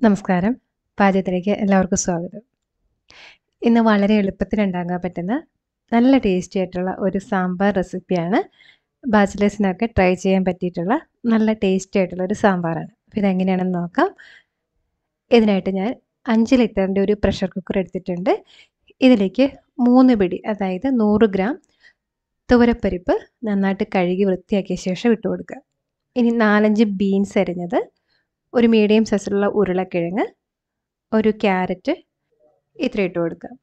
നമസ്കാരം. പാചകത്തിലേക്ക് എല്ലാവർക്കും സ്വാഗതം. ഇന്ന് വളരെ എളുപ്പത്തിൽ ഉണ്ടാക്കാൻ പറ്റുന്ന നല്ല ടേസ്റ്റി ആയിട്ടുള്ള ഒരു സാമ്പാർ റെസിപ്പിയാണ്. ബാച്ചിലേഴ്സിനൊക്കെ ട്രൈ ചെയ്യാൻ പറ്റിയിട്ടുള്ള നല്ല ടേസ്റ്റി ആയിട്ടുള്ള ഒരു സാമ്പാറാണ്. അപ്പോൾ ഇതെങ്ങനെയാണെന്ന് നോക്കാം. ഇതിനായിട്ട് ഞാൻ 5 ലിറ്ററിൻ്റെ ഒരു പ്രഷർ കുക്കർ എടുത്തിട്ടുണ്ട്. ഇതിലേക്ക് 3 പിടി അതായത് 100 ഗ്രാം തുവരപ്പരിപ്പ് നന്നായിട്ട് കഴുകി വൃത്തിയാക്കിയ ശേഷം ഇട്ട് കൊടുക്കുക. ഇനി 4, 5 ബീൻസ് അരിഞ്ഞത്, ഒരു മീഡിയം സൈസിലുള്ള ഉരുളക്കിഴങ്ങ്, ഒരു ക്യാരറ്റ് ഇത്രയും ഇട്ട് കൊടുക്കുക.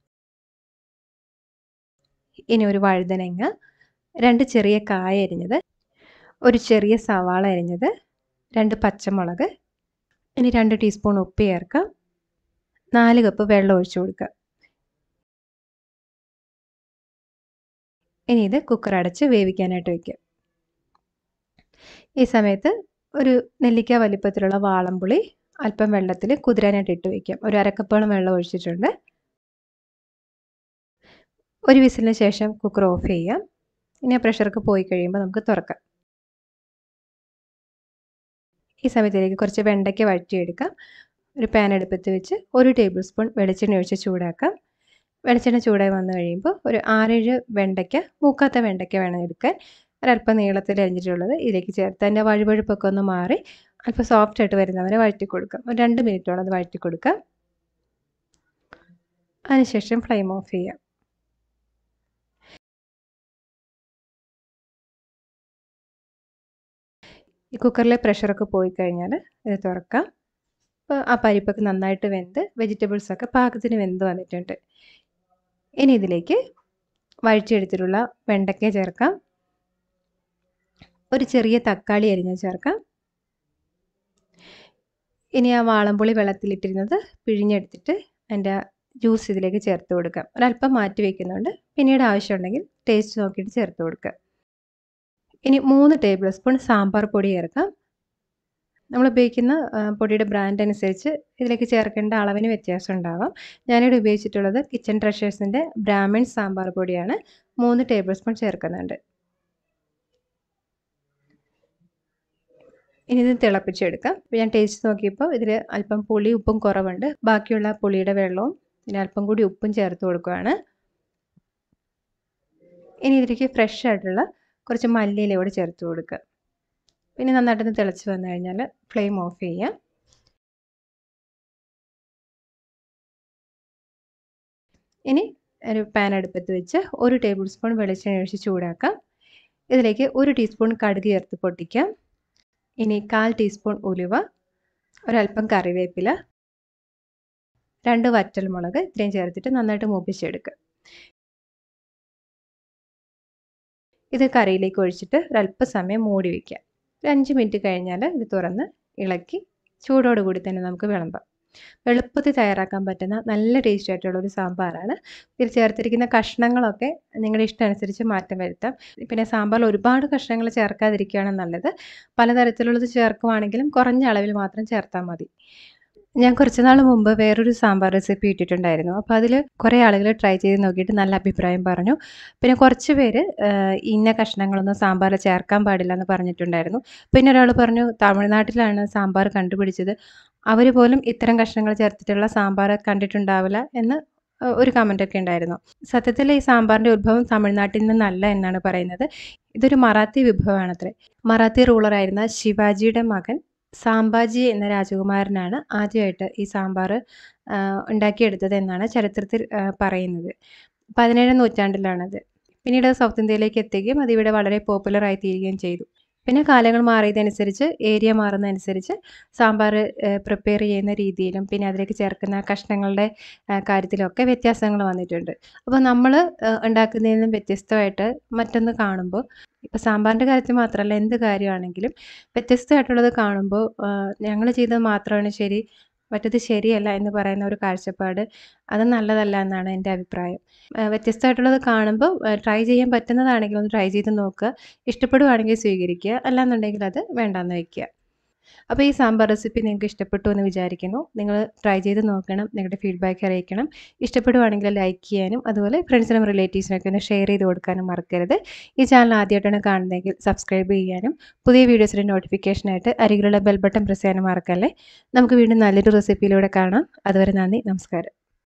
ഇനി ഒരു വഴുതനങ്ങ, 2 ചെറിയ കായ അരിഞ്ഞത്, ഒരു ചെറിയ സവാള അരിഞ്ഞത്, 2 പച്ചമുളക്, ഇനി 2 ടീസ്പൂൺ ഉപ്പ് ചേർക്കാം. 4 കപ്പ് വെള്ളം ഒഴിച്ച് കൊടുക്കുക. ഇനി ഇത് കുക്കർ അടച്ച് വേവിക്കാനായിട്ട് വയ്ക്കുക. ഈ സമയത്ത് ഒരു നെല്ലിക്ക വലിപ്പത്തിലുള്ള വാളംപുളി അല്പം വെള്ളത്തിൽ കുതിരാനായിട്ട് ഇട്ട് വയ്ക്കാം. ഒരു അര കപ്പോളം വെള്ളം ഒഴിച്ചിട്ടുണ്ട്. ഒരു വിസിലിന് ശേഷം കുക്കർ ഓഫ് ചെയ്യാം. ഇനി ആ പ്രഷറൊക്കെ പോയി കഴിയുമ്പോൾ നമുക്ക് തുറക്കാം. ഈ സമയത്തിലേക്ക് കുറച്ച് വെണ്ടയ്ക്ക വഴറ്റിയെടുക്കാം. ഒരു പാൻ അടുപ്പത്ത് വെച്ച് 1 ടേബിൾ സ്പൂൺ വെളിച്ചെണ്ണ ഒഴിച്ച് ചൂടാക്കാം. വെളിച്ചെണ്ണ ചൂടായി വന്നു കഴിയുമ്പോൾ ഒരു 6, 7 വെണ്ടയ്ക്ക, മൂക്കാത്ത വെണ്ടയ്ക്ക വേണം എടുക്കാൻ. ഒരല്പം നീളത്തിൽ അരിഞ്ഞിട്ടുള്ളത് ഇതിലേക്ക് ചേർത്ത് അതിൻ്റെ വഴുവഴുപ്പൊക്കെ ഒന്ന് മാറി അല്പം സോഫ്റ്റ് ആയിട്ട് വരുന്നവരെ വഴറ്റി കൊടുക്കാം. ഒരു 2 മിനിറ്റോളം അത് വഴറ്റി കൊടുക്കാം. അതിനുശേഷം ഫ്ലെയിം ഓഫ് ചെയ്യാം. ഈ കുക്കറിലെ പ്രഷറൊക്കെ പോയി കഴിഞ്ഞാൽ ഇത് തുറക്കാം. അപ്പോൾ ആ പരിപ്പൊക്കെ നന്നായിട്ട് വെന്ത് വെജിറ്റബിൾസൊക്കെ പാകത്തിന് വെന്ത് വന്നിട്ടുണ്ട്. ഇനി ഇതിലേക്ക് വഴറ്റിയെടുത്തിട്ടുള്ള വെണ്ടയ്ക്ക ചേർക്കാം. ഒരു ചെറിയ തക്കാളി അരിഞ്ഞത് ചേർക്കാം. ഇനി ആ വാളംപുളി വെള്ളത്തിലിട്ടിരുന്നത് പിഴിഞ്ഞെടുത്തിട്ട് അതിൻ്റെ ജ്യൂസ് ഇതിലേക്ക് ചേർത്ത് കൊടുക്കാം. ഒരല്പം മാറ്റി വയ്ക്കുന്നുണ്ട്. പിന്നീട് ആവശ്യമുണ്ടെങ്കിൽ ടേസ്റ്റ് നോക്കിയിട്ട് ചേർത്ത് കൊടുക്കുക. ഇനി 3 ടേബിൾ സ്പൂൺ സാമ്പാർ പൊടി ചേർക്കാം. നമ്മൾ ഉപയോഗിക്കുന്ന പൊടിയുടെ ബ്രാൻഡ് അനുസരിച്ച് ഇതിലേക്ക് ചേർക്കേണ്ട അളവിന് വ്യത്യാസം ഉണ്ടാവാം. ഞാനിവിടെ ഉപയോഗിച്ചിട്ടുള്ളത് കിച്ചൺ ട്രഷേഴ്സിൻ്റെ ബ്രാഹ്മിൺ സാമ്പാർ പൊടിയാണ്. 3 ടേബിൾ സ്പൂൺ ചേർക്കുന്നുണ്ട്. ഇനി ഇത് തിളപ്പിച്ചെടുക്കാം. അപ്പോൾ ഞാൻ ടേസ്റ്റ് നോക്കിയപ്പോൾ ഇതിൽ അല്പം പുളി ഉപ്പും കുറവുണ്ട്. ബാക്കിയുള്ള പുളിയുടെ വെള്ളവും പിന്നെ അല്പം കൂടി ഉപ്പും ചേർത്ത് കൊടുക്കുകയാണ്. ഇനി ഇതിലേക്ക് ഫ്രഷ് ആയിട്ടുള്ള കുറച്ച് മല്ലിയില കൂടി ചേർത്ത് കൊടുക്കുക. പിന്നെ നന്നായിട്ടൊന്ന് തിളച്ച് വന്നു കഴിഞ്ഞാൽ ഫ്ലെയിം ഓഫ് ചെയ്യാം. ഇനി ഒരു പാൻ അടുപ്പത്ത് വെച്ച് 1 ടേബിൾ സ്പൂൺ വെളിച്ചെണ്ണ ഒഴിച്ച് ചൂടാക്കാം. ഇതിലേക്ക് 1 ടീസ്പൂൺ കടുക് ചേർത്ത് പൊട്ടിക്കാം. ഇനി 1/4 ടീസ്പൂൺ ഉലുവ, ഒരല്പം കറിവേപ്പില, 2 വറ്റൽമുളക് ഇത്രയും ചേർത്തിട്ട് നന്നായിട്ട് മൂപ്പിച്ചെടുക്കുക. ഇത് കറിയിലേക്ക് ഒഴിച്ചിട്ട് ഒരല്പ സമയം മൂടി വയ്ക്കുക. ഒരു 5 മിനിറ്റ് കഴിഞ്ഞാൽ ഇത് തുറന്ന് ഇളക്കി ചൂടോട് കൂടി തന്നെ നമുക്ക് വിളമ്പാം. എളുപ്പത്തിൽ തയ്യാറാക്കാൻ പറ്റുന്ന നല്ല ടേസ്റ്റി ആയിട്ടുള്ള ഒരു സാമ്പാറാണ്. ഇതിൽ ചേർത്തിരിക്കുന്ന കഷ്ണങ്ങളൊക്കെ നിങ്ങളുടെ ഇഷ്ടം അനുസരിച്ച് മാറ്റം വരുത്താം. പിന്നെ സാമ്പാറിൽ ഒരുപാട് കഷ്ണങ്ങൾ ചേർക്കാതിരിക്കുകയാണ് നല്ലത്. പലതരത്തിലുള്ളത് ചേർക്കുവാണെങ്കിലും കുറഞ്ഞ അളവിൽ മാത്രം ചേർത്താൽ മതി. ഞാൻ കുറച്ച് നാൾ മുമ്പ് വേറൊരു സാമ്പാർ റെസിപ്പി ഇട്ടിട്ടുണ്ടായിരുന്നു. അപ്പോൾ അതിൽ കുറേ ആളുകൾ ട്രൈ ചെയ്ത് നോക്കിയിട്ട് നല്ല അഭിപ്രായം പറഞ്ഞു. പിന്നെ കുറച്ച് പേര് ഇന്ന കഷ്ണങ്ങളൊന്നും സാമ്പാറിൽ ചേർക്കാൻ പാടില്ല എന്ന് പറഞ്ഞിട്ടുണ്ടായിരുന്നു. പിന്നെ ഒരാൾ പറഞ്ഞു തമിഴ്നാട്ടിലാണ് സാമ്പാർ കണ്ടുപിടിച്ചത്. അവർ പോലും ഇത്തരം കഷ്ണങ്ങൾ ചേർത്തിട്ടുള്ള സാമ്പാർ കണ്ടിട്ടുണ്ടാവില്ല എന്ന് ഒരു കമൻ്റൊക്കെ ഉണ്ടായിരുന്നു. സത്യത്തിൽ ഈ സാമ്പാറിൻ്റെ ഉത്ഭവം തമിഴ്നാട്ടിൽ നിന്നല്ല എന്നാണ് പറയുന്നത്. ഇതൊരു മറാത്തി വിഭവമാണത്രേ. മറാത്തി റൂളറായിരുന്ന ശിവാജിയുടെ മകൻ സാംഭാജി എന്ന രാജകുമാരനാണ് ആദ്യമായിട്ട് ഈ സാമ്പാർ ഉണ്ടാക്കിയെടുത്തത് എന്നാണ് ചരിത്രത്തിൽ പറയുന്നത്. 17 നൂറ്റാണ്ടിലാണത്. പിന്നീട് അത് സൗത്ത് ഇന്ത്യയിലേക്ക് എത്തുകയും അതിവിടെ വളരെ പോപ്പുലർ ആയി തീരുകയും ചെയ്തു. പിന്നെ കാലങ്ങൾ മാറിയതനുസരിച്ച് ഏരിയ മാറുന്നതനുസരിച്ച് സാമ്പാർ പ്രിപ്പയർ ചെയ്യുന്ന രീതിയിലും പിന്നെ അതിലേക്ക് ചേർക്കുന്ന കഷ്ണങ്ങളുടെ കാര്യത്തിലൊക്കെ വ്യത്യാസങ്ങൾ വന്നിട്ടുണ്ട്. അപ്പോൾ നമ്മൾ ഉണ്ടാക്കുന്നതിൽ നിന്നും വ്യത്യസ്തമായിട്ട് മറ്റൊന്ന് കാണുമ്പോൾ ഇപ്പോൾ സാമ്പാറിൻ്റെ കാര്യത്തിൽ മാത്രമല്ല എന്ത് കാര്യമാണെങ്കിലും വ്യത്യസ്തമായിട്ടുള്ളത് കാണുമ്പോൾ ഞങ്ങൾ ചെയ്തത് മാത്രമാണ് ശരി, മറ്റേത് ശരിയല്ല എന്ന് പറയുന്ന ഒരു കാഴ്ചപ്പാട് അത് നല്ലതല്ല എന്നാണ് എൻ്റെ അഭിപ്രായം. വ്യത്യസ്തമായിട്ടുള്ളത് കാണുമ്പോൾ ട്രൈ ചെയ്യാൻ പറ്റുന്നതാണെങ്കിൽ ഒന്ന് ട്രൈ ചെയ്ത് നോക്കുക. ഇഷ്ടപ്പെടുവാണെങ്കിൽ സ്വീകരിക്കുക. അല്ലാന്നുണ്ടെങ്കിൽ അത് വേണ്ടാന്ന് വയ്ക്കുക. അപ്പോൾ ഈ സാമ്പാർ റെസിപ്പി നിങ്ങൾക്ക് ഇഷ്ടപ്പെട്ടു എന്ന് വിചാരിക്കുന്നു നിങ്ങൾ ട്രൈ ചെയ്ത് നോക്കണം നിങ്ങളുടെ ഫീഡ്ബാക്ക് അറിയിക്കണം ഇഷ്ടപ്പെടുവാണെങ്കിൽ ലൈക്ക് ചെയ്യാനും അതുപോലെ ഫ്രണ്ട്സിനും റിലേറ്റീവ്സിനൊക്കെ ഒന്ന് ഷെയർ ചെയ്ത് കൊടുക്കാനും മറക്കരുത് ഈ ചാനൽ ആദ്യമായിട്ടാണ് കാണുന്നതെങ്കിൽ സബ്സ്ക്രൈബ് ചെയ്യാനും പുതിയ വീഡിയോസിൻ്റെ നോട്ടിഫിക്കേഷനായിട്ട് അരികിലുള്ള ബെൽ ബട്ടൺ പ്രസ് ചെയ്യാനും മറക്കല്ലേ നമുക്ക് വീണ്ടും നല്ലൊരു റെസിപ്പിയിലൂടെ കാണാം അതുവരെ നന്ദി നമസ്കാരം